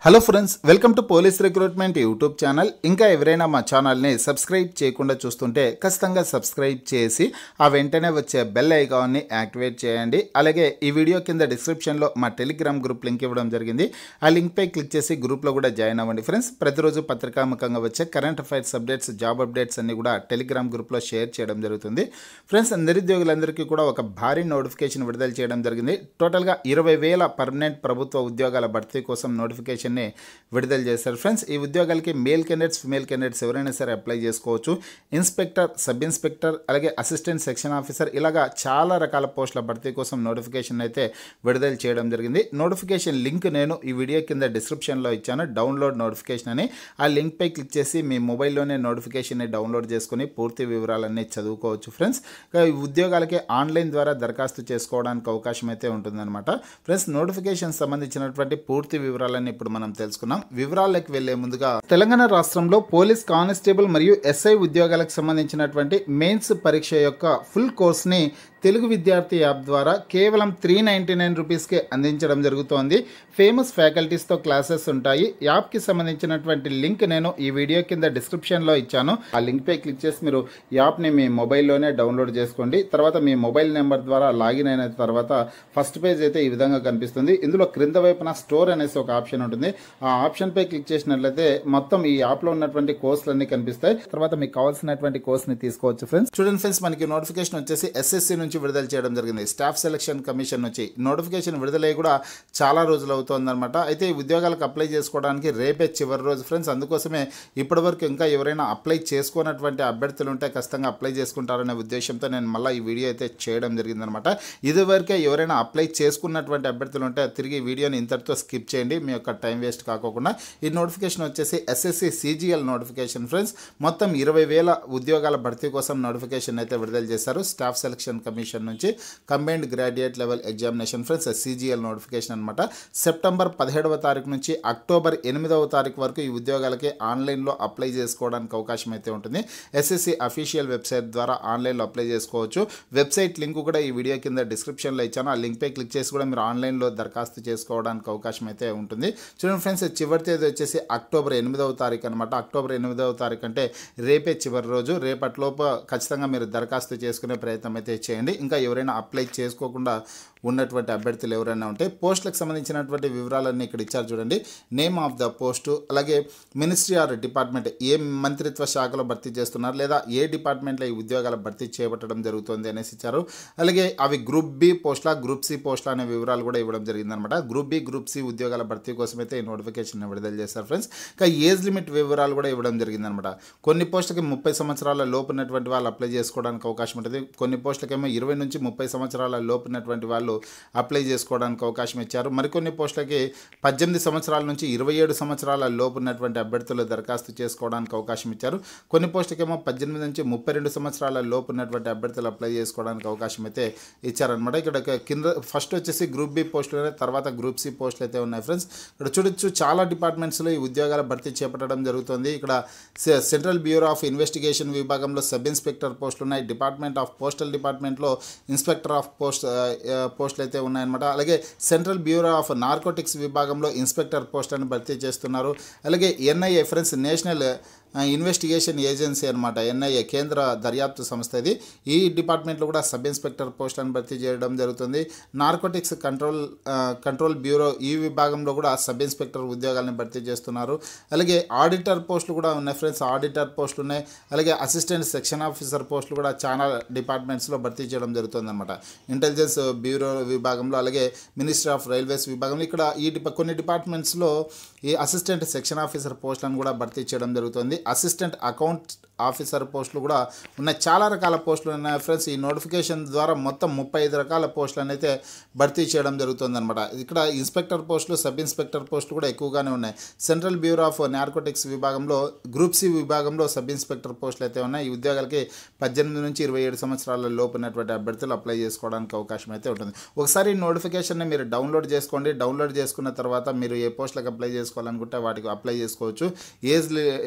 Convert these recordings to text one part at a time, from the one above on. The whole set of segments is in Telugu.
hello friends welcome to police recruitment YouTube channel ఇంకా ఎవరైనా మా ఛానల్ని సబ్స్క్రైబ్ చేయకుండా చూస్తుంటే ఖచ్చితంగా సబ్స్క్రైబ్ చేసి ఆ వెంటనే వచ్చే బెల్ ఐకాన్ని యాక్టివేట్ చేయండి అలాగే ఈ వీడియో కింద డిస్క్రిప్షన్లో మా టెలిగ్రామ్ గ్రూప్ లింక్ ఇవ్వడం జరిగింది ఆ లింక్పై క్లిక్ చేసి గ్రూప్లో కూడా జాయిన్ అవ్వండి ఫ్రెండ్స్ ప్రతిరోజు పత్రికాముఖంగా వచ్చే current affairs updates job updates అన్ని కూడా టెలిగ్రామ్ గ్రూప్లో షేర్ చేయడం జరుగుతుంది ఫ్రెండ్స్ నిరుద్యోగులందరికీ కూడా ఒక భారీ నోటిఫికేషన్ విడుదల చేయడం జరిగింది టోటల్గా ఇరవై వేల పర్మనెంట్ ప్రభుత్వ ఉద్యోగాల భర్తీ కోసం నోటిఫికేషన్ని విడుదల చేశారు ఫ్రెండ్స్ ఈ ఉద్యోగాలకి మేల్ క్యాండిడేట్స్ ఫిమేల్ క్యాండిడేట్స్ ఎవరైనా సరే అప్లై చేసుకోవచ్చు ఇన్స్పెక్టర్ సబ్ ఇన్స్పెక్టర్ అలాగే అసిస్టెంట్ సెక్షన్ ఆఫీసర్ ఇలాగా చాలా రకాల పోస్టుల భర్తీ కోసం నోటిఫికేషన్ అయితే విడుదల చేయడం జరిగింది నోటిఫికేషన్ లింక్ నేను ఈ వీడియో కింద డిస్క్రిప్షన్లో ఇచ్చాను డౌన్లోడ్ నోటిఫికేషన్ అని ఆ లింక్పై క్లిక్ చేసి మీ మొబైల్లోనే నోటిఫికేషన్ని డౌన్లోడ్ చేసుకుని పూర్తి వివరాలన్నీ చదువుకోవచ్చు ఫ్రెండ్స్ ఇక ఈ ఉద్యోగాలకి ఆన్లైన్ ద్వారా దరఖాస్తు చేసుకోవడానికి అవకాశం అయితే ఉంటుందన్నమాట ఫ్రెండ్స్ నోటిఫికేషన్ సంబంధించినటువంటి పూర్తి వివరాలన్నీ ఇప్పుడు మనం తెలుసుకున్నాం వివరాల్లోకి వెళ్లే ముందుగా తెలంగాణ రాష్ట్రంలో పోలీస్ కానిస్టేబుల్ మరియు ఎస్ఐ ఉద్యోగాలకు సంబంధించినటువంటి మెయిన్స్ పరీక్ష యొక్క ఫుల్ కోర్స్ని తెలుగు విద్యార్థి యాప్ ద్వారా కేవలం త్రీ నైంటీ నైన్ రూపీస్కే అందించడం జరుగుతోంది ఫేమస్ ఫ్యాకల్టీస్తో క్లాసెస్ ఉంటాయి యాప్కి సంబంధించినటువంటి లింక్ నేను ఈ వీడియో కింద డిస్క్రిప్షన్లో ఇచ్చాను ఆ లింక్పై క్లిక్ చేసి మీరు యాప్ని మీ మొబైల్లోనే డౌన్లోడ్ చేసుకోండి తర్వాత మీ మొబైల్ నెంబర్ ద్వారా లాగిన్ అయిన తర్వాత ఫస్ట్ పేజ్ అయితే ఈ విధంగా కనిపిస్తుంది ఇందులో క్రింద వైపున స్టోర్ అనేసి ఒక ఆప్షన్ ఉంటుంది ఆ ఆప్షన్పై క్లిక్ చేసినట్లయితే మొత్తం ఈ యాప్లో ఉన్నటువంటి కోర్సులన్నీ కనిపిస్తాయి తర్వాత మీకు కావాల్సినటువంటి కోర్స్ని తీసుకోవచ్చు ఫ్రెండ్స్ చూడండి ఫ్రెండ్స్ మనకి నోటిఫికేషన్ వచ్చేసి ఎస్ఎస్సి నుంచి విడుదల చేయడం జరిగింది స్టాఫ్ సెలక్షన్ కమిషన్ నుంచి నోటిఫికేషన్ విడుదలై కూడా చాలా రోజులు అవుతుందన్నమాట అయితే ఈ ఉద్యోగాలకు అప్లై చేసుకోవడానికి రేపే చివరి రోజు ఫ్రెండ్స్ అందుకోసమే ఇప్పటివరకు ఇంకా ఎవరైనా అప్లై చేసుకోనటువంటి అభ్యర్థులు ఉంటే ఖచ్చితంగా అప్లై చేసుకుంటారనే ఉద్దేశంతో నేను మళ్ళీ ఈ వీడియో అయితే చేయడం జరిగిందనమాట ఇదివరకే ఎవరైనా అప్లై చేసుకున్నటువంటి అభ్యర్థులు ఉంటే తిరిగి ఈ వీడియోని ఇంతటితో స్కిప్ చేయండి మీ యొక్క టైం వేస్ట్ కాకోకుండా ఈ నోటిఫికేషన్ వచ్చేసి ఎస్ఎస్సి సిజిఎల్ నోటిఫికేషన్ ఫ్రెండ్స్ మొత్తం ఇరవై వేల ఉద్యోగాల భర్తీ కోసం నోటిఫికేషన్ అయితే విడుదల చేశారు స్టాఫ్ సెలక్షన్ కమిషన్ నుంచి combined graduate level examination friends CGL notification అనమాట సెప్టెంబర్ పదిహేడవ తారీఖు నుంచి అక్టోబర్ ఎనిమిదవ తారీఖు వరకు ఈ ఉద్యోగాలకి ఆన్లైన్లో అప్లై చేసుకోవడానికి అవకాశం అయితే ఉంటుంది ఎస్ఎస్సి అఫీషియల్ వెబ్సైట్ ద్వారా ఆన్లైన్లో అప్లై చేసుకోవచ్చు వెబ్సైట్ లింక్ కూడా ఈ వీడియో కింద డిస్క్రిప్షన్లో ఇచ్చాను ఆ లింక్పై క్లిక్ చేసి కూడా మీరు ఆన్లైన్లో దరఖాస్తు చేసుకోవడానికి అవకాశం అయితే ఉంటుంది చూడండి ఫ్రెండ్స్ చివరి తేదీ వచ్చేసి అక్టోబర్ ఎనిమిదవ తారీఖు అనమాట అక్టోబర్ ఎనిమిదవ తారీఖు అంటే రేపే చివరి రోజు రేపటిలోపు ఖచ్చితంగా మీరు దరఖాస్తు చేసుకునే ప్రయత్నం అయితే చేయండి ఇంకా ఎవరైనా అప్లై చేసుకోకుండా ఉన్నటువంటి అభ్యర్థులు ఎవరైనా ఉంటే పోస్టులకు సంబంధించినటువంటి వివరాలన్నీ ఇక్కడ ఇచ్చారు చూడండి నేమ్ ఆఫ్ ద పోస్టు అలాగే మినిస్ట్రీ ఆర్ డిపార్ట్మెంట్ ఏ మంత్రిత్వ శాఖలో భర్తీ చేస్తున్నారు లేదా ఏ డిపార్ట్మెంట్లో ఈ ఉద్యోగాల భర్తీ చేపట్టడం జరుగుతుంది అనేసి ఇచ్చారు అలాగే అవి గ్రూప్ బి పోస్టుల గ్రూప్ సి పోస్టుల అనే వివరాలు కూడా ఇవ్వడం జరిగిందనమాట గ్రూప్ బి గ్రూప్ సి ఉద్యోగాల భర్తీ కోసం అయితే ఈ నోటిఫికేషన్ విడుదల చేశారు ఫ్రెండ్స్ ఇంకా ఏజ్ లిమిట్ వివరాలు కూడా ఇవ్వడం జరిగిందనమాట కొన్ని పోస్టులకి ముప్పై సంవత్సరాల లోపు ఉన్నటువంటి వాళ్ళు అప్లై చేసుకోవడానికి అవకాశం ఉంటుంది కొన్ని పోస్టులకేమో ఇరవై నుంచి ముప్పై సంవత్సరాల లోపు ఉన్నటువంటి వాళ్ళు అప్లై చేసుకోవడానికి అవకాశం ఇచ్చారు మరికొన్ని పోస్టులకి పద్దెనిమిది సంవత్సరాల నుంచి ఇరవై ఏడు సంవత్సరాల లోపు ఉన్నటువంటి అభ్యర్థులు దరఖాస్తు చేసుకోవడానికి అవకాశం ఇచ్చారు కొన్ని పోస్టులకేమో పద్దెనిమిది నుంచి ముప్పై రెండు సంవత్సరాల లోపు ఉన్నటువంటి అభ్యర్థులు అప్లై చేసుకోవడానికి అవకాశం అయితే ఇచ్చారనమాట ఇక్కడ కింద ఫస్ట్ వచ్చేసి గ్రూప్ బి పోస్టులు తర్వాత గ్రూప్ సి పోస్టులు అయితే ఉన్నాయి ఫ్రెండ్స్ ఇక్కడ చూడొచ్చు చాలా డిపార్ట్మెంట్స్లో ఈ ఉద్యోగాల భర్తీ చేపట్టడం జరుగుతుంది ఇక్కడ సె- సెంట్రల్ బ్యూరో ఆఫ్ ఇన్వెస్టిగేషన్ విభాగంలో సబ్ ఇన్స్పెక్టర్ పోస్టులు ఉన్నాయి డిపార్ట్మెంట్ ఆఫ్ పోస్టల్ డిపార్ట్మెంట్లో ఇన్స్పెక్టర్ ఆఫ్ పోస్ట్ ఆ, ఆ, పోస్టులు అయితే ఉన్నాయన్నమాట అలాగే సెంట్రల్ బ్యూరో ఆఫ్ నార్కోటిక్స్ విభాగంలో ఇన్స్పెక్టర్ పోస్టులను భర్తీ చేస్తున్నారు అలాగే ఎన్ఐఏ ఫ్రెండ్స్ నేషనల్ ఆ, ఇన్వెస్టిగేషన్ ఏజెన్సీ అనమాట ఎన్ఐఏ కేంద్ర దర్యాప్తు సంస్థ ఇది ఈ డిపార్ట్మెంట్లో కూడా సబ్ ఇన్స్పెక్టర్ పోస్టులను భర్తీ చేయడం జరుగుతుంది నార్కోటిక్స్ కంట్రోల్ ఆ, కంట్రోల్ బ్యూరో ఈ విభాగంలో కూడా సబ్ ఇన్స్పెక్టర్ ఉద్యోగాలను భర్తీ చేస్తున్నారు అలాగే ఆడిటర్ పోస్టులు కూడా ఉన్నాయి ఫ్రెండ్స్ ఆడిటర్ పోస్టులు ఉన్నాయి అలాగే అసిస్టెంట్ సెక్షన్ ఆఫీసర్ పోస్టులు కూడా చాలా డిపార్ట్మెంట్స్లో భర్తీ చేయడం జరుగుతుంది అనమాట ఇంటెలిజెన్స్ బ్యూరో విభాగంలో అలాగే మినిస్ట్రీ ఆఫ్ రైల్వేస్ విభాగంలో ఇక్కడ ఈ డిపా కొన్ని డిపార్ట్మెంట్స్లో ఈ అసిస్టెంట్ సెక్షన్ ఆఫీసర్ పోస్టులను కూడా భర్తీ చేయడం జరుగుతుంది అసిస్టెంట్ అకౌంట్ ఆఫీసర్ పోస్టులు కూడా ఉన్నాయి చాలా రకాల పోస్టులు ఉన్నాయి ఫ్రెండ్స్ ఈ నోటిఫికేషన్ ద్వారా మొత్తం ముప్పై ఐదు రకాల పోస్టులను అయితే భర్తీ చేయడం జరుగుతుంది అనమాట ఇక్కడ ఇన్స్పెక్టర్ పోస్టులు సబ్ ఇన్స్పెక్టర్ పోస్టులు కూడా ఎక్కువగానే ఉన్నాయి సెంట్రల్ బ్యూరో ఆఫ్ నార్కోటిక్స్ విభాగంలో గ్రూప్ సి విభాగంలో సబ్ ఇన్స్పెక్టర్ పోస్టులు అయితే ఉన్నాయి ఈ ఉద్యోగాలకి పద్దెనిమిది నుంచి ఇరవై ఏడు సంవత్సరాల లోపు ఉన్నటువంటి అభ్యర్థులు అప్లై చేసుకోవడానికి అవకాశం అయితే ఉంటుంది ఒకసారి ఈ నోటిఫికేషన్ని మీరు డౌన్లోడ్ చేసుకోండి డౌన్లోడ్ చేసుకున్న తర్వాత మీరు ఏ పోస్టులకు అప్లై చేసుకోవాలనుకుంటే వాటికి అప్లై చేసుకోవచ్చు ఏజ్ లి- ఏజ్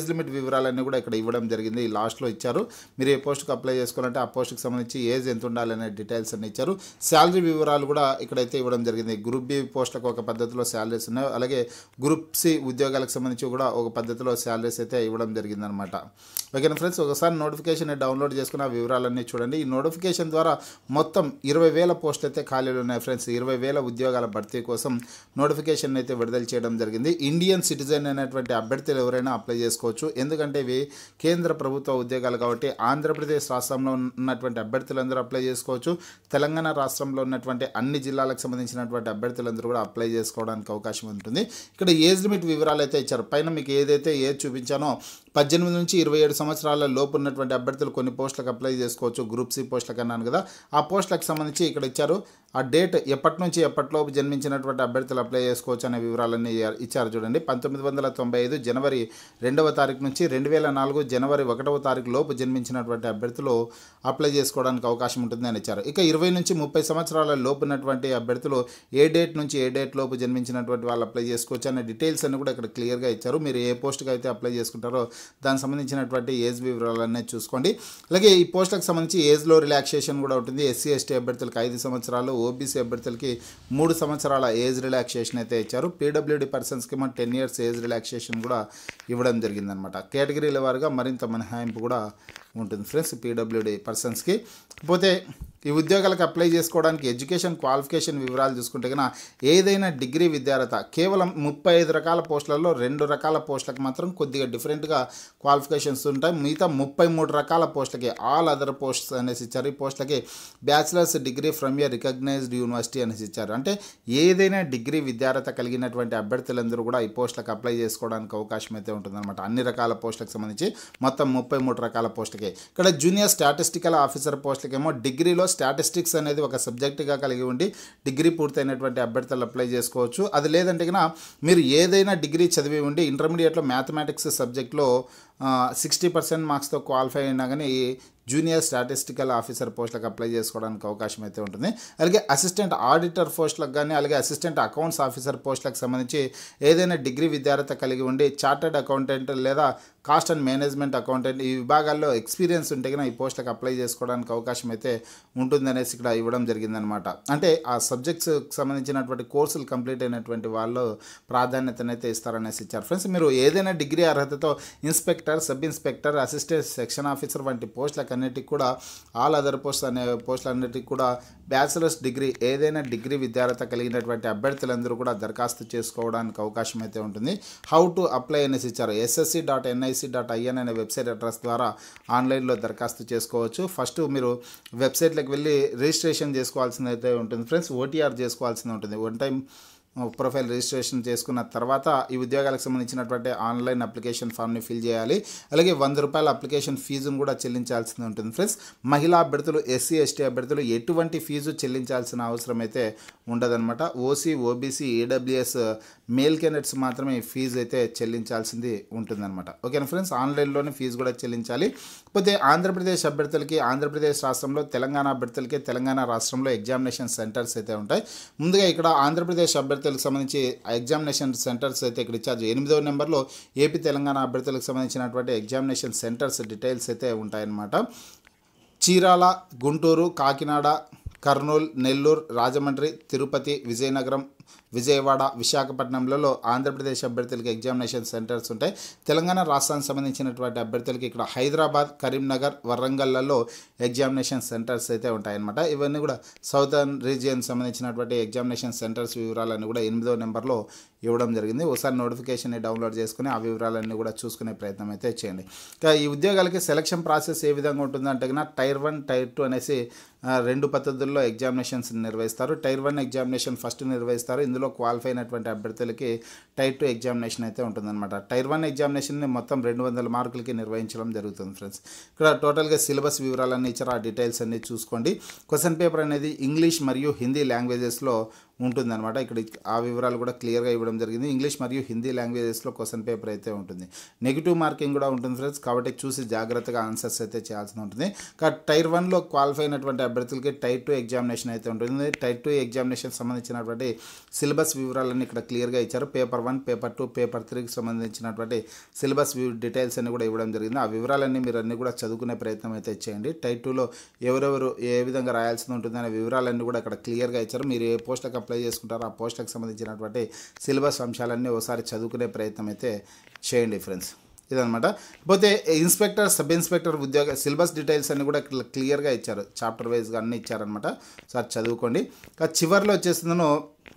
లిమిట్ వివరాలన్నీ కూడా ఇక్కడ ఇవ్వడం జరిగింది లాస్ట్లో ఇచ్చారు మీరు ఏ పోస్ట్కి అప్లై చేసుకోవాలంటే ఆ పోస్ట్కి సంబంధించి ఏజ్ ఎంత ఉండాలనే డీటెయిల్స్ అన్ని ఇచ్చారు శాలరీ వివరాలు కూడా ఇక్కడైతే ఇవ్వడం జరిగింది గ్రూప్ బి పోస్టులకు ఒక పద్ధతిలో శాలరీస్ ఉన్నాయి అలాగే గ్రూప్ సి ఉద్యోగాలకు సంబంధించి కూడా ఒక పద్ధతిలో శాలరీస్ అయితే ఇవ్వడం జరిగిందనమాట ఓకేనా ఫ్రెండ్స్ ఒకసారి నోటిఫికేషన్ డౌన్లోడ్ చేసుకుని ఆ వివరాలన్నీ చూడండి ఈ నోటిఫికేషన్ ద్వారా మొత్తం ఇరవై వేల పోస్టులు అయితే ఖాళీలు ఉన్నాయి ఫ్రెండ్స్ ఇరవై వేల ఉద్యోగాల భర్తీ కోసం నోటిఫికేషన్ అయితే విడుదల చేయడం జరిగింది ఇండియన్ సిటిజన్ అనేటువంటి అభ్యర్థులు ఎవరైనా అప్లై చేసుకోవచ్చు ఎందుకంటే ఇవి కేంద్ర ప్రభుత్వ ఉద్యోగాలు కాబట్టి ఆంధ్రప్రదేశ్ రాష్ట్రంలో ఉన్నటువంటి అభ్యర్థులందరూ అప్లై చేసుకోవచ్చు తెలంగాణ రాష్ట్రంలో ఉన్నటువంటి అన్ని జిల్లాలకు సంబంధించినటువంటి అభ్యర్థులందరూ కూడా అప్లై చేసుకోవడానికి అవకాశం ఉంటుంది ఇక్కడ ఏజ్ లిమిట్ వివరాలు అయితే ఇచ్చారు పైన మీకు ఏదైతే ఏజ్ చూపించానో పద్దెనిమిది నుంచి ఇరవై ఏడు సంవత్సరాల లోపు ఉన్నటువంటి అభ్యర్థులు కొన్ని పోస్టులకు అప్లై చేసుకోవచ్చు గ్రూప్ సి పోస్టులకు అన్నాను కదా ఆ పోస్టులకు సంబంధించి ఇక్కడ ఇచ్చారు ఆ డేట్ ఎప్పటి నుంచి ఎప్పటిలోపు జన్మించినటువంటి అభ్యర్థులు అప్లై చేసుకోవచ్చు అనే వివరాలన్నీ ఇచ్చారు చూడండి పంతొమ్మిది వందల తొంభై ఐదు జనవరి రెండవ తారీఖు నుంచి రెండు వేల నాలుగు జనవరి ఒకటవ తారీఖు లోపు జన్మించినటువంటి అభ్యర్థులు అప్లై చేసుకోవడానికి అవకాశం ఉంటుంది అని ఇచ్చారు ఇక ఇరవై నుంచి ముప్పై సంవత్సరాల లోపు ఉన్నటువంటి అభ్యర్థులు ఏ డేట్ నుంచి ఏ డేట్ లోపు జన్మించినటువంటి వాళ్ళు అప్లై చేసుకోవచ్చు అనే డీటెయిల్స్ అన్ని కూడా ఇక్కడ క్లియర్గా ఇచ్చారు మీరు ఏ పోస్ట్కి అయితే అప్లై చేసుకుంటారో దానికి సంబంధించినటువంటి ఏజ్ వివరాలన్నీ చూసుకోండి అలాగే ఈ పోస్టులకు సంబంధించి ఏజ్లో రిలాక్సేషన్ కూడా ఉంటుంది ఎస్సీ ఎస్టీ అభ్యర్థులకు ఐదు సంవత్సరాలు ఓబీసీ అభ్యర్థులకి మూడు సంవత్సరాల ఏజ్ రిలాక్సేషన్ అయితే ఇచ్చారు పీడబ్ల్యూడి పర్సన్స్కి ఏమో టెన్ ఇయర్స్ ఏజ్ రిలాక్సేషన్ కూడా ఇవ్వడం జరిగిందనమాట కేటగిరీల వారుగా మరింత మినహాయింపు కూడా ఉంటుంది ఫ్రెండ్స్ పీడబ్ల్యూడి పర్సన్స్కి పోతే ఈ ఉద్యోగాలకు అప్లై చేసుకోవడానికి ఎడ్యుకేషన్ క్వాలిఫికేషన్ వివరాలు చూసుకుంటే కన్నా ఏదైనా డిగ్రీ విద్యార్హత కేవలం ముప్పై ఐదు రకాల పోస్టులలో రెండు రకాల పోస్టులకు మాత్రం కొద్దిగా డిఫరెంట్గా క్వాలిఫికేషన్స్ ఉంటాయి మిగతా ముప్పై మూడు రకాల పోస్టులకి ఆల్ అదర్ పోస్ట్స్ అనేసి ఇచ్చారు ఈ పోస్టులకి bachelor's degree from a recognised university అనేసి ఇచ్చారు అంటే ఏదైనా డిగ్రీ విద్యార్హత కలిగినటువంటి అభ్యర్థులందరూ కూడా ఈ పోస్టులకు అప్లై చేసుకోవడానికి అవకాశం అయితే ఉంటుందన్నమాట అన్ని రకాల పోస్టులకు సంబంధించి మొత్తం ముప్పై మూడు రకాల పోస్టులకి ఇక్కడ జూనియర్ స్టాటిస్టికల్ ఆఫీసర్ పోస్టులకేమో డిగ్రీలో స్టాటిస్టిక్స్ అనేది ఒక సబ్జెక్టుగా కలిగి ఉండి డిగ్రీ పూర్తయినటువంటి అభ్యర్థులు అప్లై చేసుకోవచ్చు అది లేదంటే కనుక మీరు ఏదైనా డిగ్రీ చదివి ఉండి ఇంటర్మీడియట్లో మ్యాథమెటిక్స్ సబ్జెక్ట్లో సిక్స్టీ పర్సెంట్ మార్క్స్తో క్వాలిఫై అయినా కానీ జూనియర్ స్టాటిస్టికల్ ఆఫీసర్ పోస్టులకు అప్లై చేసుకోవడానికి అవకాశం అయితే ఉంటుంది అలాగే అసిస్టెంట్ ఆడిటర్ పోస్టులకు కానీ అలాగే అసిస్టెంట్ అకౌంట్స్ ఆఫీసర్ పోస్టులకు సంబంధించి ఏదైనా డిగ్రీ విద్యార్హత కలిగి ఉండి చార్టర్డ్ అకౌంటెంట్ లేదా కాస్ట్ అండ్ మేనేజ్మెంట్ అకౌంటెంట్ ఈ విభాగాల్లో ఎక్స్పీరియన్స్ ఉంటే కనుక ఈ పోస్టులకు అప్లై చేసుకోవడానికి అవకాశం అయితే ఉంటుందనేసి ఇక్కడ ఇవ్వడం జరిగిందనమాట అంటే ఆ సబ్జెక్ట్స్ సంబంధించినటువంటి కోర్సులు కంప్లీట్ అయినటువంటి వాళ్ళు ప్రాధాన్యతనైతే ఇస్తారనేసి ఇచ్చారు ఫ్రెండ్స్ మీరు ఏదైనా డిగ్రీ అర్హతతో inspector sub inspector assistant section officer వంటి పోస్టులకు అన్నిటికి కూడా ఆల్ అదర్ పోస్ట్ అనే పోస్టులన్నిటికీ కూడా బ్యాచిలర్స్ డిగ్రీ ఏదైనా డిగ్రీ విద్యార్హత కలిగినటువంటి అభ్యర్థులందరూ కూడా దరఖాస్తు చేసుకోవడానికి అవకాశం అయితే ఉంటుంది హౌ టు అప్లై అనేసి ఇచ్చారు SSC dot NIC dot IN అనే వెబ్సైట్ అడ్రస్ ద్వారా ఆన్లైన్లో దరఖాస్తు చేసుకోవచ్చు ఫస్ట్ మీరు వెబ్సైట్లోకి వెళ్ళి రిజిస్ట్రేషన్ చేసుకోవాల్సింది అయితే ఉంటుంది ఫ్రెండ్స్ ఓటీఆర్ చేసుకోవాల్సింది ఉంటుంది వన్ టైం ప్రొఫైల్ రిజిస్ట్రేషన్ చేసుకున్న తర్వాత ఈ ఉద్యోగాలకు సంబంధించినటువంటి ఆన్లైన్ అప్లికేషన్ ఫామ్ని ఫిల్ చేయాలి అలాగే వంద రూపాయల అప్లికేషన్ ఫీజును కూడా చెల్లించాల్సి ఉంటుంది ఫ్రెండ్స్ మహిళా అభ్యర్థులు ఎస్సీ ఎస్టీ అభ్యర్థులు ఎటువంటి ఫీజు చెల్లించాల్సిన అవసరం అయితే ఉండదన్నమాట OC OBC EWS male candidates మాత్రమే ఈ ఫీజు అయితే చెల్లించాల్సింది ఉంటుందన్నమాట ఓకేనా ఫ్రెండ్స్ ఆన్లైన్లోనే ఫీజు కూడా చెల్లించాలి పోతే ఆంధ్రప్రదేశ్ అభ్యర్థులకి ఆంధ్రప్రదేశ్ రాష్ట్రంలో తెలంగాణ అభ్యర్థులకి తెలంగాణ రాష్ట్రంలో ఎగ్జామినేషన్ సెంటర్స్ అయితే ఉంటాయి ముందుగా ఇక్కడ ఆంధ్రప్రదేశ్ అభ్యర్థులకు సంబంధించి ఎగ్జామినేషన్ సెంటర్స్ అయితే ఇక్కడ ఇచ్చారు ఎనిమిదవ నెంబర్లో ఏపీ తెలంగాణ అభ్యర్థులకు సంబంధించినటువంటి ఎగ్జామినేషన్ సెంటర్స్ డీటెయిల్స్ అయితే ఉంటాయన్నమాట చీరాల గుంటూరు కాకినాడ కర్నూలు నెల్లూరు రాజమండ్రి తిరుపతి విజయనగరం విజయవాడ విశాఖపట్నంలలో ఆంధ్రప్రదేశ్ అభ్యర్థులకి ఎగ్జామినేషన్ సెంటర్స్ ఉంటాయి తెలంగాణ రాష్ట్రానికి సంబంధించినటువంటి అభ్యర్థులకి ఇక్కడ హైదరాబాద్ కరీంనగర్ వరంగల్లో ఎగ్జామినేషన్ సెంటర్స్ అయితే ఉంటాయన్నమాట ఇవన్నీ కూడా సౌదర్న్ రీజియన్ సంబంధించినటువంటి ఎగ్జామినేషన్ సెంటర్స్ వివరాలన్నీ కూడా ఎనిమిదో నెంబర్లో ఇవ్వడం జరిగింది ఒకసారి నోటిఫికేషన్ని డౌన్లోడ్ చేసుకుని ఆ వివరాలన్నీ కూడా చూసుకునే ప్రయత్నం అయితే చేయండి ఇంకా ఈ ఉద్యోగాలకి సెలక్షన్ ప్రాసెస్ ఏ విధంగా ఉంటుందంటే కన్నా టైర్ వన్ టైర్ టూ అనేసి ఆ, రెండు పద్ధతుల్లో ఎగ్జామినేషన్స్ నిర్వహిస్తారు టైర్ వన్ ఎగ్జామినేషన్ ఫస్ట్ నిర్వహిస్తారు ఇందులో క్వాలిఫై అయినటువంటి అభ్యర్థులకి టైర్ టూ ఎగ్జామినేషన్ అయితే ఉంటుందన్నమాట టైర్ వన్ ఎగ్జామినేషన్ని మొత్తం రెండు వందల మార్కులకి నిర్వహించడం జరుగుతుంది ఫ్రెండ్స్ ఇక్కడ టోటల్గా సిలబస్ వివరాలన్నీ ఇచ్చారు ఆ డీటెయిల్స్ అన్ని చూసుకోండి క్వశ్చన్ పేపర్ అనేది ఇంగ్లీష్ మరియు హిందీ లాంగ్వేజెస్లో ఉంటుందన్నమాట ఇక్కడ ఆ వివరాలు కూడా క్లియర్గా ఇవ్వడం జరిగింది ఇంగ్లీష్ మరియు హిందీ లాంగ్వేజెస్లో క్వశ్చన్ పేపర్ అయితే ఉంటుంది నెగిటివ్ మార్కింగ్ కూడా ఉంటుంది ఫ్రెండ్స్ కాబట్టి చూసి జాగ్రత్తగా ఆన్సర్స్ అయితే చేయాల్సి ఉంటుంది కాబట్టి టైర్ వన్లో క్వాలిఫై అయినటువంటి అభ్యర్థులకి టైర్ టూ ఎగ్జామినేషన్ అయితే ఉంటుంది టైర్ టూ ఎగ్జామినేషన్ సంబంధించినటువంటి సిలబస్ వివరాలన్నీ ఇక్కడ క్లియర్గా ఇచ్చారు paper one paper two paper త్రీకి సంబంధించినటువంటి సిలబస్ డీటెయిల్స్ అన్ని కూడా ఇవ్వడం జరిగింది ఆ వివరాలన్నీ మీరు అన్ని కూడా చదువుకునే ప్రయత్నం అయితే చేయండి టైర్ టూలో ఎవరెవరు ఏ విధంగా రాయాల్సి ఉంటుంది అనే వివరాలన్నీ కూడా ఇక్కడ క్లియర్గా ఇచ్చారు మీరు ఏ పోస్టులకు అప్లై చేసుకుంటారో ఆ పోస్టులకు సంబంధించినటువంటి సిలబస్ అంశాలన్నీ ఒకసారి చదువుకునే ప్రయత్నం అయితే చేయండి ఫ్రెండ్స్ ఇదనమాట పోతే ఇన్స్పెక్టర్ సబ్ ఇన్స్పెక్టర్ ఉద్యోగ సిలబస్ డీటెయిల్స్ అన్ని కూడా క్ల- క్లియర్గా ఇచ్చారు చాప్టర్ వైజ్గా అన్నీ ఇచ్చారనమాట సార్ చదువుకోండి ఇంకా చివరిలో వచ్చేసిందను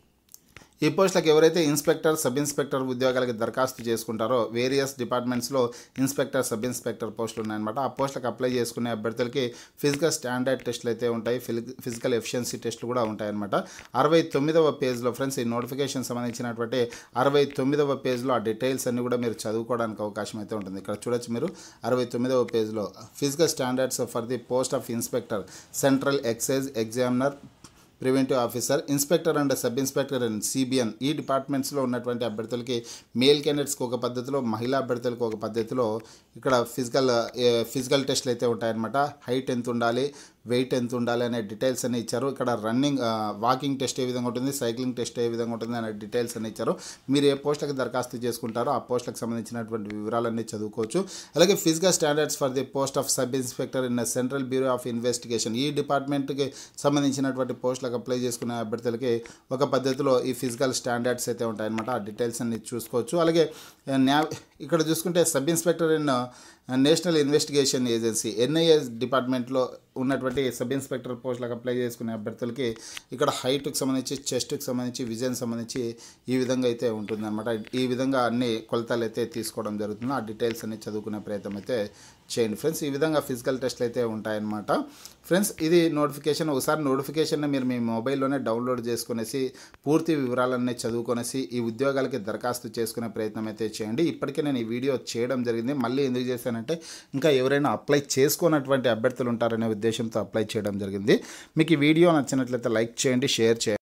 ఈ పోస్టులకు ఎవరైతే ఇన్స్పెక్టర్ సబ్ ఇన్స్పెక్టర్ ఉద్యోగాలకి దరఖాస్తు చేసుకుంటారో వేరియస్ డిపార్ట్మెంట్స్లో ఇన్స్పెక్టర్ సబ్ ఇన్స్పెక్టర్ పోస్టులు ఉన్నాయన్నమాట ఆ పోస్టులకు అప్లై చేసుకునే అభ్యర్థులకి ఫిజికల్ స్టాండర్డ్ టెస్టులు అయితే ఉంటాయి ఫిలి- ఫిజికల్ ఎఫిషియన్సీ టెస్టులు కూడా ఉంటాయన్నమాట అరవై తొమ్మిదవ పేజ్లో ఫ్రెండ్స్ ఈ నోటిఫికేషన్ సంబంధించినటువంటి అరవై తొమ్మిదవ పేజ్లో ఆ డీటెయిల్స్ అన్ని కూడా మీరు చదువుకోవడానికి అవకాశం అయితే ఉంటుంది ఇక్కడ చూడొచ్చు మీరు అరవై తొమ్మిదవ పేజ్లో physical standards for the post of inspector central excise examiner preventive officer inspector and sub inspector and CBN ఈ డిపార్ట్మెంట్స్లో ఉన్నటువంటి అభ్యర్థులకి మేల్ క్యాండిడేట్స్కి ఒక పద్ధతిలో మహిళా అభ్యర్థులకు ఒక పద్ధతిలో ఇక్కడ ఫిజికల్ ఫిజికల్ టెస్ట్లు అయితే ఉంటాయన్నమాట హైట్ ఎంత ఉండాలి వెయిట్ ఎంత ఉండాలి అనే డీటెయిల్స్ అన్ని ఇచ్చారు ఇక్కడ రన్నింగ్ వాకింగ్ టెస్ట్ ఏ విధంగా ఉంటుంది సైక్లింగ్ టెస్ట్ ఏ విధంగా ఉంటుంది అనే డీటెయిల్స్ అన్ని ఇచ్చారు మీరు ఏ పోస్టులకు దరఖాస్తు చేసుకుంటారో ఆ పోస్టులకు సంబంధించినటువంటి వివరాలన్నీ చదువుకోవచ్చు అలాగే physical standards for the post of sub inspector in central bureau of investigation ఈ డిపార్ట్మెంట్కి సంబంధించినటువంటి పోస్టులకు అప్లై చేసుకునే అభ్యర్థులకి ఒక పద్ధతిలో ఈ ఫిజికల్ స్టాండర్డ్స్ అయితే ఉంటాయన్నమాట ఆ డీటెయిల్స్ అన్ని చూసుకోవచ్చు అలాగే ఆ, న్యా ఇక్కడ చూసుకుంటే sub inspector in national investigation agency NIS డిపార్ట్మెంట్లో ఉన్నటువంటి సబ్ ఇన్స్పెక్టర్ పోస్టులకు అప్లై చేసుకునే అభ్యర్థులకి ఇక్కడ హైట్కి సంబంధించి చెస్ట్కి సంబంధించి విజన్ సంబంధించి ఈ విధంగా అయితే ఉంటుందన్నమాట ఈ విధంగా అన్ని కొలతలు అయితే తీసుకోవడం జరుగుతుంది ఆ డీటెయిల్స్ అన్ని చదువుకునే ప్రయత్నం అయితే చేయండి ఫ్రెండ్స్ ఈ విధంగా ఫిజికల్ టెస్ట్లు అయితే ఉంటాయన్నమాట ఫ్రెండ్స్ ఇది నోటిఫికేషన్ ఒకసారి నోటిఫికేషన్ మీరు మీ మొబైల్లోనే డౌన్లోడ్ చేసుకునేసి పూర్తి వివరాలన్నీ చదువుకొనేసి ఈ ఉద్యోగాలకి దరఖాస్తు చేసుకునే ప్రయత్నం అయితే చేయండి ఇప్పటికే నేను ఈ వీడియో చేయడం జరిగింది మళ్ళీ ఎందుకు చేశానంటే ఇంకా ఎవరైనా అప్లై చేసుకున్నటువంటి అభ్యర్థులు ఉంటారనే ఉద్దేశంతో అప్లై చేయడం జరిగింది మీకు ఈ వీడియో నచ్చినట్లయితే లైక్ చేయండి షేర్ చేయండి